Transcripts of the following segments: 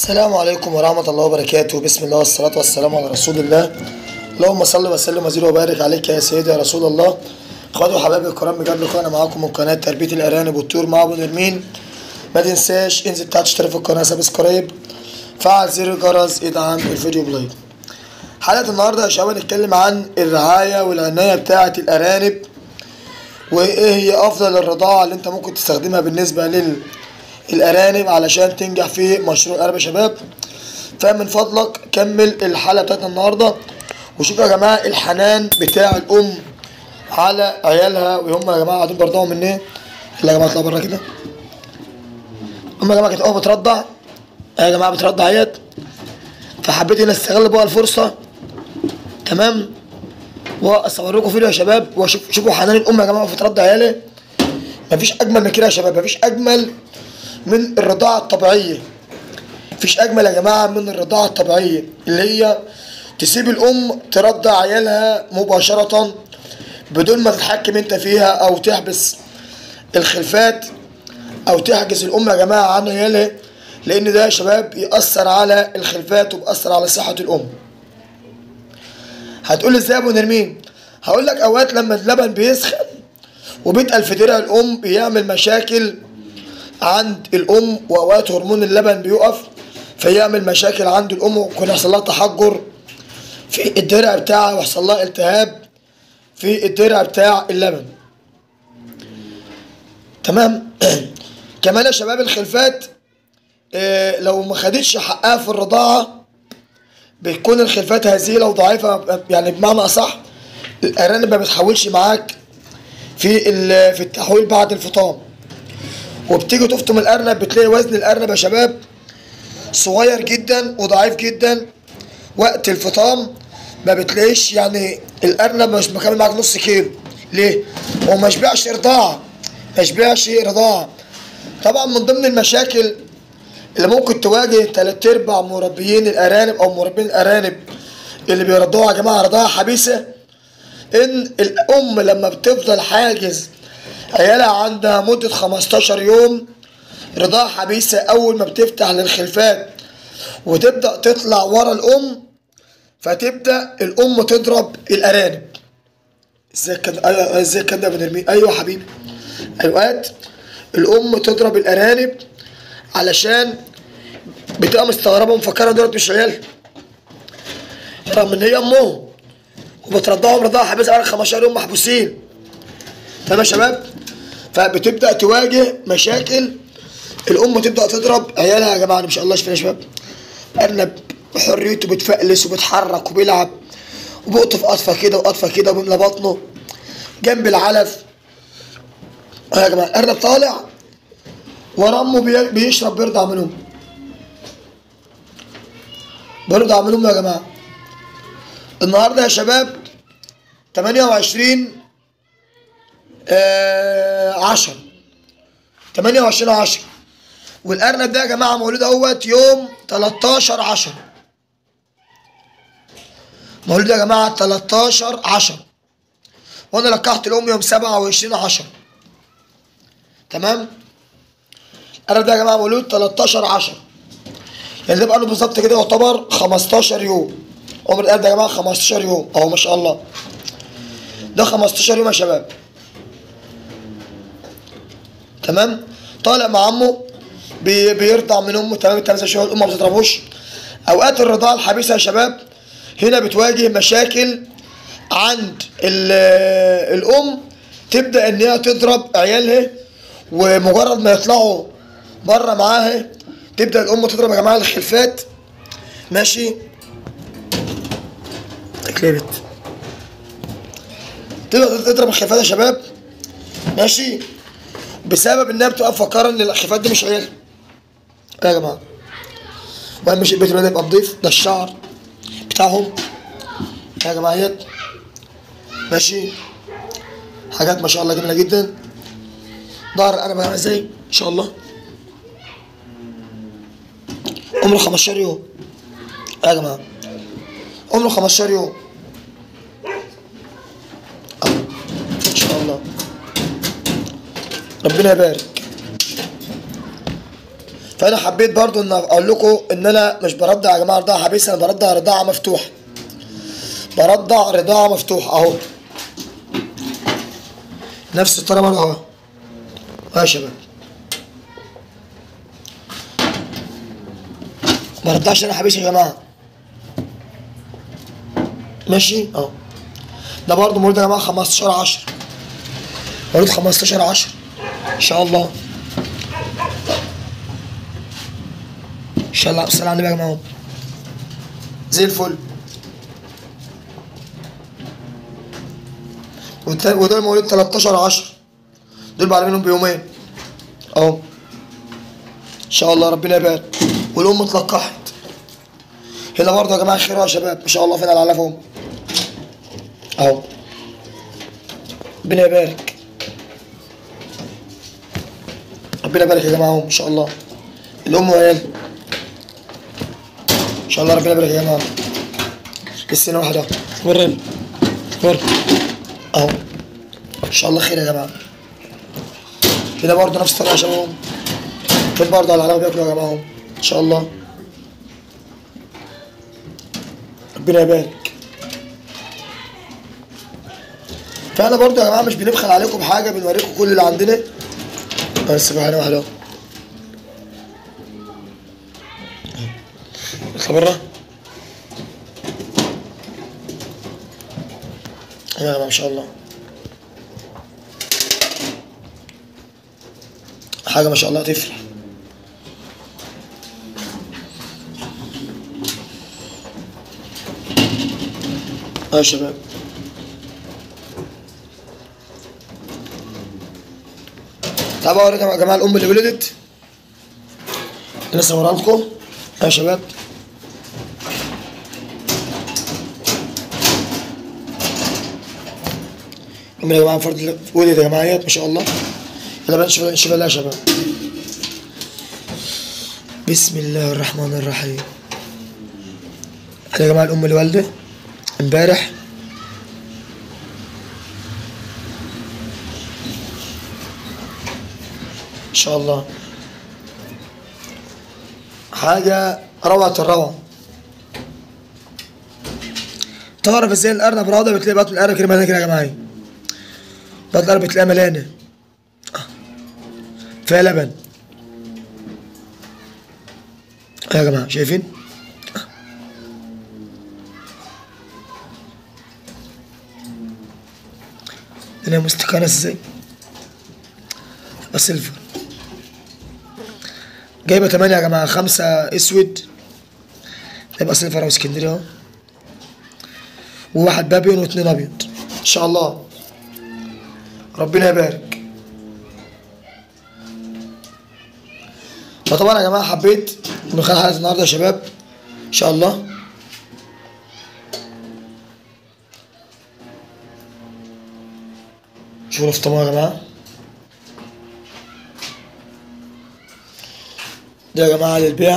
السلام عليكم ورحمة الله وبركاته بسم الله والصلاة والسلام على رسول الله اللهم صل وسلم وزيد وبارك عليك يا سيدي يا رسول الله اخواتي وحبايبي الكرام بجد لقاء معاكم من قناة تربية الأرانب والطيور مع أبو نرمين ما تنساش انزل تحت اشترك في القناة سبسكرايب فعل زر الجرس ادعم الفيديو بلايك حلقة النهاردة يا شباب هنتكلم عن الرعاية والعناية بتاعة الأرانب وإيه هي أفضل الرضاعة اللي أنت ممكن تستخدمها بالنسبة للأرانب علشان تنجح في مشروع الأرانب يا شباب فمن فضلك كمل الحلقة بتاعتنا النهاردة وشوفوا يا جماعة الحنان بتاع الأم على عيالها وهم يا جماعة قاعدين بيرضعوا من إيه؟ يلا يا جماعة اطلعوا بره كده هم يا جماعة كانت أول بترضع يا جماعة بترضع اهيت فحبيت ان استغل بقى الفرصة تمام واصور لكم فيديو يا شباب وشوف شوفوا حنان الام يا جماعه بترضع عيالها مفيش اجمل من كده يا شباب مفيش اجمل من الرضاعه الطبيعيه مفيش اجمل يا جماعه من الرضاعه الطبيعيه اللي هي تسيب الام ترضع عيالها مباشره بدون ما تتحكم انت فيها او تحبس الخلفات او تحجز الام يا جماعه عن عيالها لان ده يا شباب يأثر على الخلفات وبيأثر على صحة الام هتقول ازاي يا ابو نرمين هقول لك اوقات لما اللبن بيسخن وبيتقل في درع الام بيعمل مشاكل عند الام واوقات هرمون اللبن بيقف فيعمل مشاكل عند الام ويكون يحصل لها تحجر في الدرع بتاعها ويحصل لها التهاب في الدرع بتاع اللبن تمام كمان يا شباب الخلفات إيه لو ما خدتش حقها في الرضاعه بتكون الخلفات هزيله وضعيفه يعني بمعنى اصح الارانب ما بتحولش معاك في في التحويل بعد الفطام وبتيجي تفطم الارنب بتلاقي وزن الارنب يا شباب صغير جدا وضعيف جدا وقت الفطام ما بتلاقيش يعني الارنب مش مكمل معاك نص كيلو ليه؟ هو ما شبعش رضاعه ما شبعش رضاعه طبعا من ضمن المشاكل اللي ممكن تواجه تلات ارباع مربيين الارانب او مربين الارانب اللي بيرضعوا يا جماعه رضاعه حبيسه ان الام لما بتفضل حاجز عيالها عندها مده 15 يوم رضاعه حبيسه اول ما بتفتح للخلفات وتبدا تطلع ورا الام فتبدا الام تضرب الارانب ازاي كان ازاي كان ده يا بنرمين ايوه يا حبيبي اوقات الام تضرب الارانب علشان بتبقى مستغربه ومفكره دولت مش عيال رغم ان هي امهم وبترضعهم رضاعه حبيسه على 15 يوم محبوسين تمام يا شباب فبتبدا تواجه مشاكل الام تبدا تضرب عيالها يا جماعه ما شاء الله شايفين يا شباب ارنب بحريته بتفقلس وبيتحرك وبيلعب وبيقطف قطفه كده وقطفه كده وبيملى بطنه جنب العلف يا جماعه الارنب طالع ورا امه بيشرب بيرضع من امه بيرضع من امه يا جماعه النهارده يا شباب 28 آه 10 28 10 والارنب ده يا جماعه مولود اهوت يوم 13 10 مولود يا جماعه 13 10 وانا لقحت الام يوم 27 10 تمام الارنب ده يا جماعه مولود 13 10 يعني ده بقى له بالظبط كده يعتبر 15 يوم عمر الارنب ده يا جماعه 15 يوم اهو ما شاء الله ده 15 يوم يا شباب تمام طالع مع عمه بي بيرضع من امه تمام التلاتة شهور الام ما بتضربوش اوقات الرضاعه الحبيسه يا شباب هنا بتواجه مشاكل عند الام تبدا ان هي تضرب عيالها ومجرد ما يطلعوا بره معاها تبدا الام تضرب يا جماعه الخلفات ماشي اتقلبت تبدا تضرب الخلفات يا شباب ماشي بسبب انها بتبقى مفكره ان الخلفات دي مش عيال يا جماعه وبعدين مش البيت بدا يبقى نضيف ده الشعر بتاعهم يا جماعه اهيت ماشي حاجات ما شاء الله جميله جدا ظهر انا بقى ازاي ان شاء الله عمره 15 يوم يا جماعه عمره 15 يوم ان شاء الله ربنا يبارك فانا حبيت برضو ان اقول لكم ان انا مش برضع يا جماعه رضاعه حبيسه انا برضع رضاعه مفتوحه برضع رضاعه مفتوحه اهو نفس الطريقه برضه اهو أهو يا شباب ما رضعش انا حبيسه يا جماعه ماشي اهو ده برضه مولود يا جماعه 15 10 مولود 15 10 ان شاء الله ان شاء الله السلام عليكم يا جماعه زي الفل والتا- ودول مواليد 13 10 دول بعد منهم بيومين اهو ان شاء الله ربنا يبارك والام اتلقحت هنا برضه يا جماعه خير يا شباب ان شاء الله فين على فهم اهو ربنا يبارك ربنا يبارك يا جماعه ان شاء الله الام وعيال ان شاء الله ربنا يبارك يا جماعه السنه واحده وريني وري اهو ان شاء الله خير يا جماعه كده برضه نفس الطريقه يا شباب فين برضه على العلامه بياكلوا يا جماعه ان شاء الله ربنا يبارك فاحنا برضه يا جماعه مش بنبخل عليكم بحاجه بنوريكم كل اللي عندنا بس بقى واحده اهو اطلع بره يا جماعه ما شاء الله حاجه ما شاء الله تفرح اه يا شباب تعالوا اوريكم يا جماعه الام اللي ولدت لسه ورا لكم يا شباب الام يا جماعه فرد ولدت يا جماعه ما شاء الله يلا بقى نشوف نشوف الله يا شباب بسم الله الرحمن الرحيم يا جماعه الام اللي والده امبارح ان شاء الله حاجة روعة الروعة تعرف ازاي الارنب راضة بتلاقي بطن الارنب كده مليانة كده يا جماعة بطن الارنب بتلاقيها مليانة فيها لبن يا جماعة شايفين هنا مستكانة ازاي سيلفر جايبه 8 يا جماعه خمسة اسود يبقى سيلفر او اسكندريه اهو وواحد بابيون واثنين ابيض ان شاء الله ربنا يبارك فطبعا يا جماعه حبيت من خلال حلقه النهارده يا شباب ان شاء الله شوفوا الفطمه يا جماعه ده يا جماعة للبيع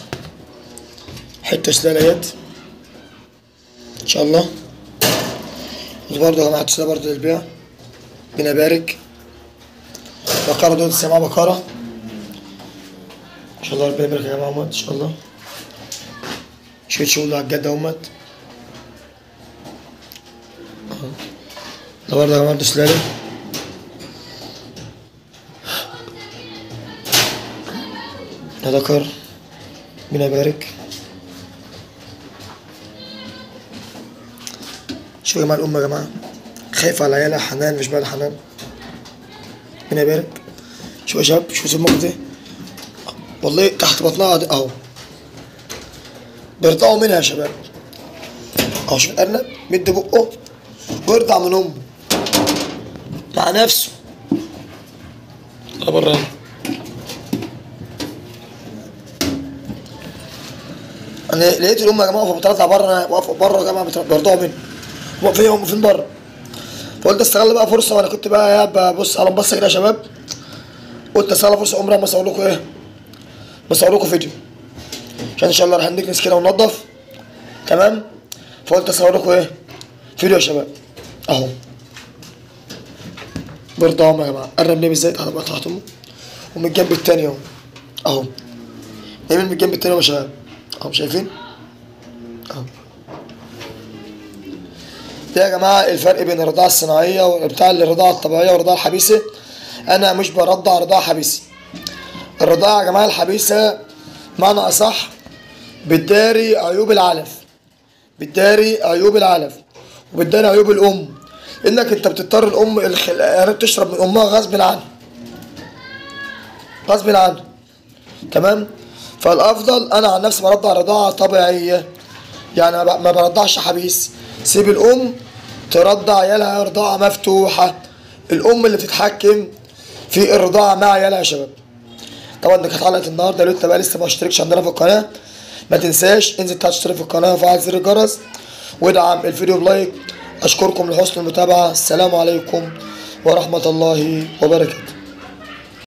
حتة سلالة يد إن شاء الله ودي برضه يا جماعة سلالة برضه للبيع ربنا يبارك بقرة دول سماع بقرة إن شاء الله ربنا يبارك يا جماعة أمت إن شاء الله شوية شغل على الجد أمت ده برضه يا جماعة سلالة ده ذكر ربنا يبارك شوفوا يا جماعة الأم يا جماعة خايفة على عيالها حنان مش بقى حنان ربنا يبارك شوفوا يا شباب شوفوا الموقف ده والله تحت بطنها ده اهو بيرضعوا منها يا شباب اهو شوف الأرنب مد بقه ويرضع من أمه مع نفسه بره هنا انا لقيت الام يا جماعه واقفه بتطلع بره واقفه بره يا جماعه بت- بيرضعوا مني واقفين هم فين بره فقلت استغل بقى فرصه وانا كنت بقى قاعد ببص على بصه كده يا شباب قلت استغل فرصه عمرها ما اصور لكم ايه بصور لكم فيديو عشان ان شاء الله راح نكنس كده وننضف تمام فقلت اصور لكم ايه فيديو يا شباب اهو بيرضعوا يا جماعه قرب نبي ازاي تحت تحت امه ومن الجنب التاني اهو اهو نايمين من الجنب التاني يا شباب اهو شايفين اهو ده يا جماعه الفرق بين الرضاعه الصناعيه بتاع الرضاعه الطبيعيه والرضاعه الحبيسه انا مش برضع رضاعه حبيسه الرضاعه يا جماعه الحبيسه معنى اصح بتداري عيوب العلف بتداري عيوب العلف وبتداري عيوب الام انك انت بتضطر الام الخل... يعني بتشرب من امها غصب عنها غصب عنها تمام فالافضل انا عن نفسي برضع رضاعه طبيعيه يعني ما ب- ما برضعش حبيس سيب الام ترضع عيالها رضاعه مفتوحه الام اللي بتتحكم في الرضاعه مع عيالها يا شباب طبعا دي كانت حلقه النهارده لو انت بقى لسه ما اشتركش عندنا في القناه ما تنساش انزل تحت اشترك في القناه وفعل زر الجرس وادعم الفيديو بلايك اشكركم لحسن المتابعه السلام عليكم ورحمه الله وبركاته